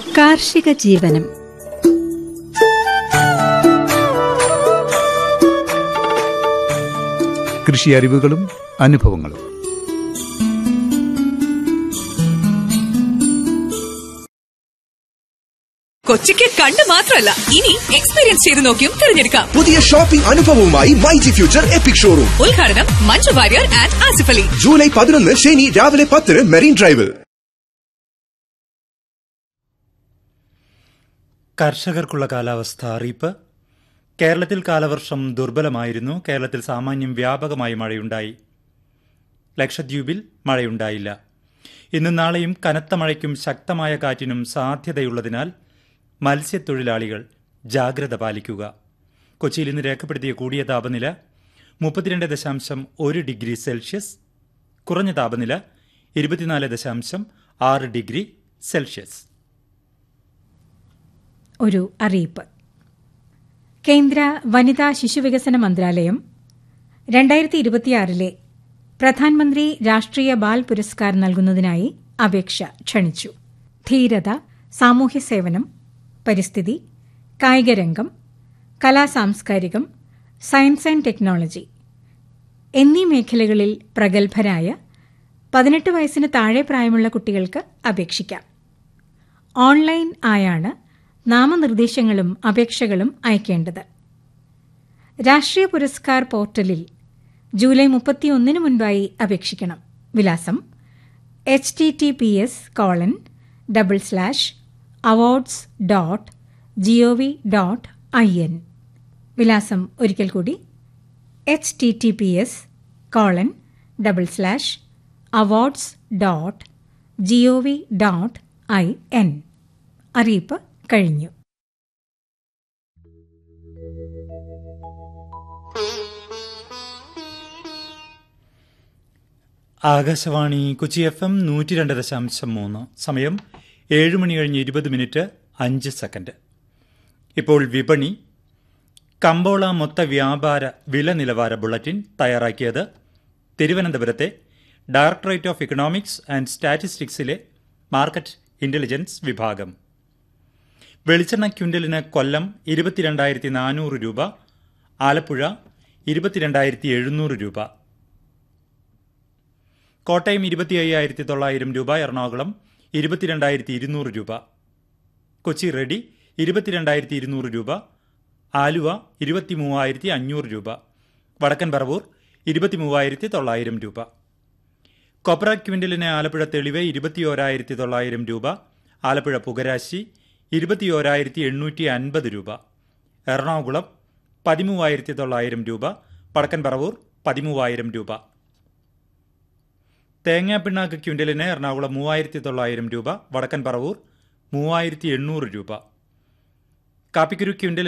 കാർഷിക ജീവനം കൃഷി അറിവുകളും അനുഭവങ്ങളും കൊച്ചിക്ക് കണ്ടു മാത്രമല്ല ഇനി എക്സ്പീരിയൻസ് ചെയ്ത് നോക്കിയും തിരഞ്ഞെടുക്കാം പുതിയ ഷോപ്പിംഗ് അനുഭവവുമായി മൈജി ഫ്യൂച്ചർ എപ്പിക് ഷോറൂം ഉദ്ഘാടനം മഞ്ജു വാര്യർ ആൻഡ് ആസിഫ് അലി ജൂലൈ പതിനൊന്ന് ശനി രാവിലെ പത്തിന് മെറീൻ ഡ്രൈവിൽ കർഷകർക്കുള്ള കാലാവസ്ഥ അറിയിപ്പ് കേരളത്തിൽ കാലവർഷം ദുർബലമായിരുന്നു കേരളത്തിൽ സാമാന്യം വ്യാപകമായി മഴയുണ്ടായി ലക്ഷദ്വീപിൽ മഴയുണ്ടായില്ല ഇന്നും നാളെയും കനത്ത മഴയ്ക്കും ശക്തമായ കാറ്റിനും സാധ്യതയുള്ളതിനാൽ മത്സ്യത്തൊഴിലാളികൾ ജാഗ്രത പാലിക്കുക കൊച്ചിയിൽ ഇന്ന് രേഖപ്പെടുത്തിയ കൂടിയ താപനില മുപ്പത്തിരണ്ട് ദശാംശം ഒരു ഡിഗ്രി സെൽഷ്യസ് കുറഞ്ഞ താപനില ഇരുപത്തിനാല് ദശാംശം ആറ് ഡിഗ്രി സെൽഷ്യസ് ഒരു അറിയിപ്പ് കേന്ദ്ര വനിതാ ശിശുവികസന മന്ത്രാലയം രണ്ടായിരത്തി ഇരുപത്തിയാറിലെ പ്രധാനമന്ത്രി രാഷ്ട്രീയ ബാൽ പുരസ്കാർ നൽകുന്നതിനായി അപേക്ഷ ക്ഷണിച്ചു ധീരത സാമൂഹ്യ സേവനം പരിസ്ഥിതി കായികരംഗം കലാസാംസ്കാരികം സയൻസ് ആൻഡ് ടെക്നോളജി എന്നീ മേഖലകളിൽ പ്രഗത്ഭരായ പതിനെട്ട് വയസ്സിന് താഴെ പ്രായമുള്ള കുട്ടികൾക്ക് അപേക്ഷിക്കാം ഓൺലൈൻ ആയാണ് നാമനിർദ്ദേശങ്ങളും അപേക്ഷകളും അയക്കേണ്ടത് രാഷ്ട്രീയ പുരസ്കാർ പോർട്ടലിൽ ജൂലൈ മുപ്പത്തിയൊന്നിന് മുൻപായി അപേക്ഷിക്കണം വിലാസം H T T P S colon double slash awards dot G O V dot I N വിലാസം ഒരിക്കൽ കൂടി H T T P S colon double slash awards dot G O V dot I N അറിയിപ്പ് കഴിഞ്ഞു Akashvani Kochi F M നൂറ്റി രണ്ട് ദശാംശം മൂന്ന് സമയം ഏഴ് മണി കഴിഞ്ഞ് ഇരുപത് മിനിറ്റ് അഞ്ച് സെക്കൻഡ് ഇപ്പോൾ വിപണി കമ്പോള മൊത്ത വ്യാപാര വില നിലവാര ബുള്ളറ്റിൻ തയ്യാറാക്കിയത് തിരുവനന്തപുരത്തെ ഡയറക്ടറേറ്റ് ഓഫ് ഇക്കണോമിക്സ് ആൻഡ് സ്റ്റാറ്റിസ്റ്റിക്സിലെ മാർക്കറ്റ് ഇന്റലിജൻസ് വിഭാഗം വെളിച്ചെണ്ണ ക്വിൻ്റലിന് കൊല്ലം ഇരുപത്തിരണ്ടായിരത്തി നാനൂറ് രൂപ ആലപ്പുഴ ഇരുപത്തിരണ്ടായിരത്തി എഴുന്നൂറ് രൂപ കോട്ടയം ഇരുപത്തി അയ്യായിരത്തി തൊള്ളായിരം രൂപ എറണാകുളം ഇരുപത്തിരണ്ടായിരത്തി ഇരുന്നൂറ് രൂപ കൊച്ചി റെഡി ഇരുപത്തിരണ്ടായിരത്തി ഇരുന്നൂറ് രൂപ ആലുവ ഇരുപത്തി മൂവായിരത്തി അഞ്ഞൂറ് രൂപ വടക്കൻ പറവൂർ ഇരുപത്തി മൂവായിരത്തി തൊള്ളായിരം രൂപ കൊപ്ര ക്വിൻ്റലിന് ആലപ്പുഴ തെളിവ് ഇരുപത്തിയോരായിരത്തി തൊള്ളായിരം രൂപ ആലപ്പുഴ പുകരാശി ഇരുപത്തിയോരായിരത്തി എണ്ണൂറ്റി അൻപത് രൂപ എറണാകുളം പതിമൂവായിരത്തി തൊള്ളായിരം രൂപ വടക്കൻ പറവൂർ പതിമൂവായിരം രൂപ തേങ്ങാപ്പിണ്ണാക്ക് ക്വിൻ്റലിന് എറണാകുളം മൂവായിരത്തി തൊള്ളായിരം രൂപ വടക്കൻ പറവൂർ മൂവായിരത്തി എണ്ണൂറ് രൂപ കാപ്പിക്കുരു ക്വിൻ്റലിന്